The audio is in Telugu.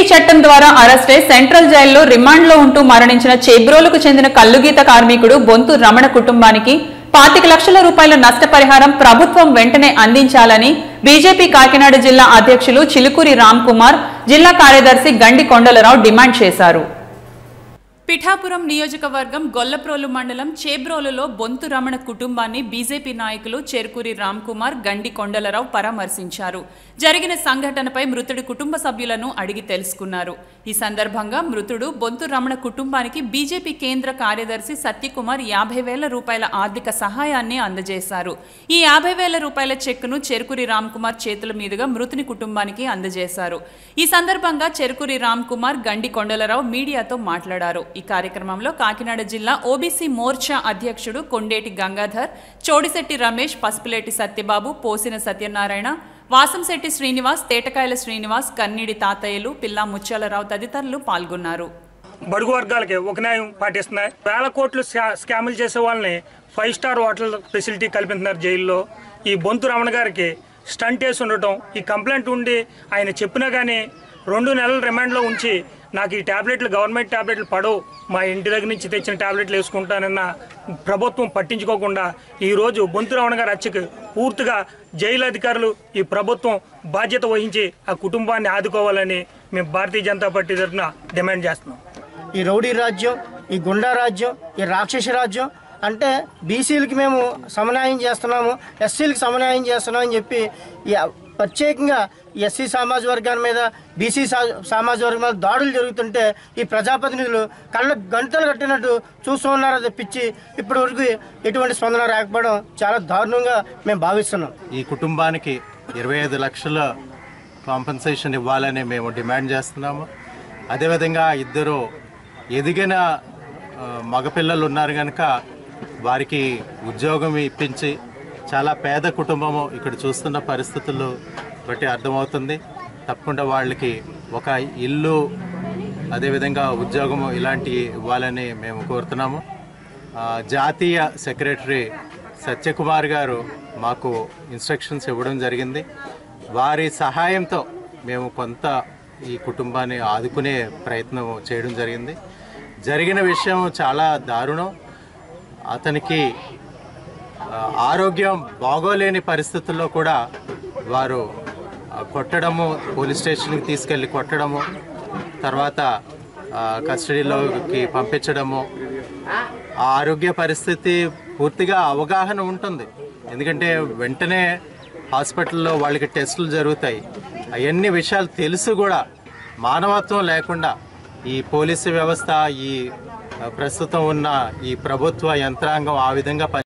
చట్టం ద్వారా అరెస్టై సెంట్రల్ జైల్లో రిమాండ్లో ఉంటూ మరణించిన చేబ్రోలుకు చెందిన కల్లుగీత కార్మికుడు బొంతు రమణ కుటుంబానికి పాతిక లక్షల రూపాయల నష్టపరిహారం ప్రభుత్వం వెంటనే అందించాలని బీజేపీ కాకినాడ జిల్లా అధ్యక్షులు చిలుకూరి రామ్ కుమార్ జిల్లా కార్యదర్శి గండి కొండలరావు డిమాండ్ చేశారు పిఠాపురం నియోజకవర్గం గొల్లప్రోలు మండలం చేబ్రోలులో బొంతు రమణ కుటుంబాన్ని బీజేపీ నాయకులు చెరుకూరి రామ్ కుమార్ గండి కొండలరావు పరామర్శించారు జరిగిన సంఘటనపై మృతుడి కుటుంబ సభ్యులను అడిగి తెలుసుకున్నారు ఈ సందర్భంగా మృతుడు బొంతు రమణ కుటుంబానికి బీజేపీ కేంద్ర కార్యదర్శి సత్యకుమార్ యాభై వేల రూపాయల ఆర్థిక సహాయాన్ని అందజేశారు ఈ యాభై వేల రూపాయల చెక్కును చెరుకూరి రామ్ కుమార్ చేతుల మీదుగా మృతుని కుటుంబానికి అందజేశారు ఈ సందర్భంగా చెరుకూరి రామ్ కుమార్ గండి కొండలరావు మీడియాతో మాట్లాడారు ఈ కార్యక్రమంలో కాకినాడ జిల్లా ఓబీసీ మోర్చా అధ్యక్షుడు కొండేటి గంగాధర్ చోడిశెట్టి రమేష్ పసుపులేటి సత్యబాబు పోసిన సత్యనారాయణ వాసంశెట్టి శ్రీనివాస్ తేటకాయల శ్రీనివాస్ కన్నీడి తాతయ్యలు పిల్లా ముత్యాలరావు తదితరులు పాల్గొన్నారు బడుగు వర్గాలకి ఒక న్యాయం పాటిస్తున్నాయి వేల కోట్లు స్కా- స్కాములు చేసే వాళ్ళని ఫైవ్ స్టార్ హోటల్ ఫెసిలిటీ కల్పిస్తున్నారు జైల్లో ఈ బొంతు రమణ గారికి స్టంట్ వేసి ఉండటం ఈ కంప్లైంట్ ఉండి ఆయన చెప్పినా కానీ రెండు నెలల రిమాండ్లో ఉంచి నాకు ఈ ట్యాబ్లెట్లు గవర్నమెంట్ ట్యాబ్లెట్లు పడవు మా ఇంటి దగ్గర నుంచి తెచ్చిన ట్యాబ్లెట్లు వేసుకుంటానన్న ప్రభుత్వం పట్టించుకోకుండా ఈరోజు బొంతు రమణ గారి హత్యకు పూర్తిగా జైలు అధికారులు ఈ ప్రభుత్వం బాధ్యత వహించి ఆ కుటుంబాన్ని ఆదుకోవాలని మేము భారతీయ జనతా పార్టీ తరఫున డిమాండ్ చేస్తున్నాం ఈ రౌడీ రాజ్యం ఈ గుండా రాజ్యం ఈ రాక్షస రాజ్యం అంటే బీసీలకి మేము సమన్వయం చేస్తున్నాము ఎస్సీలకి సమన్వయం చేస్తున్నాం అని చెప్పి ఈ ప్రత్యేకంగా ఎస్సీ సామాజ వర్గాల మీద బీసీ సా- సామాజ వర్గం మీద దాడులు జరుగుతుంటే ఈ ప్రజాప్రతినిధులు కళ్ళ గంటలు కట్టినట్టు చూస్తూ ఉన్నారో తప్పించి ఇప్పటి వరకు ఎటువంటి స్పందన రాకపోవడం చాలా దారుణంగా మేము భావిస్తున్నాం ఈ కుటుంబానికి ఇరవై ఐదు లక్షల కాంపన్సేషన్ ఇవ్వాలని మేము డిమాండ్ చేస్తున్నాము అదేవిధంగా ఇద్దరు ఎదిగిన ఆ, మగపిల్లలు ఉన్నారు కనుక వారికి ఉద్యోగం ఇప్పించి చాలా పేద కుటుంబము ఇక్కడ చూస్తున్న పరిస్థితులు బట్టి అర్థమవుతుంది తప్పకుండా వాళ్ళకి ఒక ఇల్లు అదేవిధంగా ఉద్యోగము ఇలాంటివి ఇవ్వాలని మేము కోరుతున్నాము ఆ, జాతీయ సెక్రటరీ సత్యకుమార్ గారు మాకు ఇన్స్ట్రక్షన్స్ ఇవ్వడం జరిగింది వారి సహాయంతో మేము కొంత ఈ కుటుంబాన్ని ఆదుకునే ప్రయత్నం చేయడం జరిగింది జరిగిన విషయం చాలా దారుణం అతనికి ఆ, ఆరోగ్యం బాగోలేని పరిస్థితుల్లో కూడా వారు ఆ, కొట్టడము పోలీస్ స్టేషన్కి తీసుకెళ్ళి కొట్టడము తర్వాత ఆ, కస్టడీలోకి పంపించడము ఆ ఆరోగ్య పరిస్థితి పూర్తిగా అవగాహన ఉంటుంది ఎందుకంటే వెంటనే హాస్పిటల్లో వాళ్ళకి టెస్టులు జరుగుతాయి అవన్నీ విషయాలు తెలుసు కూడా మానవత్వం లేకుండా ఈ పోలీసు వ్యవస్థ ఈ ఆ, ప్రస్తుతం ఉన్న ఈ ప్రభుత్వ యంత్రాంగం ఆ విధంగా పని